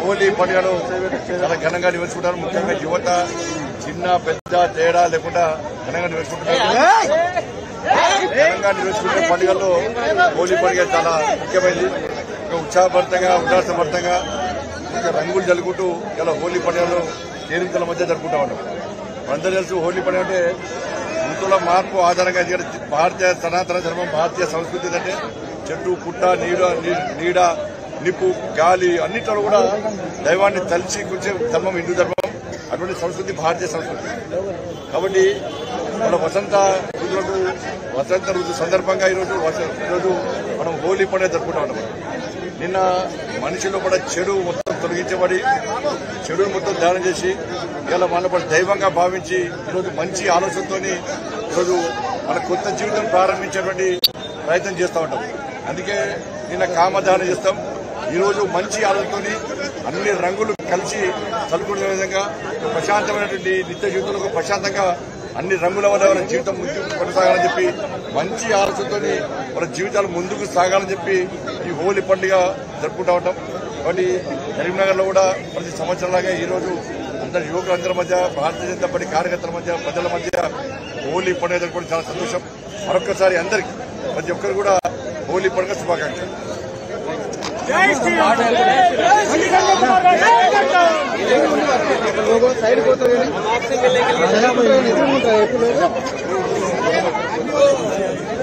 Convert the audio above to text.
హోలీ పండుగను చాలా ఘనంగా నిర్వహించుకుంటారు ముఖ్యంగా యువత చిన్న పెద్ద తేడా లేకుండా ఘనంగా నిర్వహించుకుంటున్నారు ఘనంగా నిర్వహించుకునే పండుగల్లో హోలీ పండుగ చాలా ముఖ్యమైనది ఇంకా ఉత్సాహభరితంగా ఉల్లాసభరితంగా ఇంకా రంగులు జల్లుకుంటూ ఇలా హోలీ పండుగను కేరింతల మధ్య జరుపుకుంటా ఉంటాం మనందరూ తెలుసు హోలీ పండుగ అంటే ఋతువుల మార్పు ఆధారంగా ఎందుకంటే భారతీయ సనాతన ధర్మం భారతీయ సంస్కృతి అంటే చెట్టు పుట్ట నీడ నీ- నీడ నిప్పు గాలి అన్నిట్లో కూడా దైవాన్ని తలిచి కూర్చే ధర్మం హిందూ ధర్మం అటువంటి సంస్కృతి భారతీయ సంస్కృతి కాబట్టి మన వసంత ఋతువులకు వసంత ఋతు సందర్భంగా ఈరోజు వస- ఈరోజు మనం హోలీ పండుగ జరుపుకుంటా ఉన్నాం నిన్న మనిషిలో కూడా చెడు మొత్తం తొలగించబడి చెడును మొత్తం ధ్యానం చేసి ఇలా మన పడి దైవంగా భావించి ఈరోజు మంచి ఆలోచనతో ఈరోజు మన కొత్త జీవితం ప్రారంభించేటువంటి ప్రయత్నం చేస్తూ ఉంటాం అందుకే నిన్న కామదానం చేస్తాం ఈరోజు మంచి ఆలోచనతోని అన్ని రంగులు కలిసి చదువుకునే విధంగా ఒక ప్రశాంతమైనటువంటి నిత్య జీవితంలో ప్రశాంతంగా అన్ని రంగుల వల్ల మన జీవితం ముందుకు కొనసాగాలని చెప్పి మంచి ఆలోచనతో మన జీవితాలు ముందుకు సాగాలని చెప్పి ఈ హోలీ పండుగ జరుపుకుంటా ఉంటాం కాబట్టి కరీంనగర్ లో కూడా ప్రతి సంవత్సరంలాగా ఈ రోజు అందరి యువకులందరి మధ్య భారతీయ జనతా పార్టీ కార్యకర్తల మధ్య ప్రజల మధ్య హోలీ పండుగ జరుపుకోవడం చాలా సంతోషం మరొకసారి అందరికి ప్రతి ఒక్కరు కూడా హోలీ పండుగ శుభాకాంక్షలు సైడ్ పోతుంది కానీ ఎదురుకుంటారు ఎప్పుడు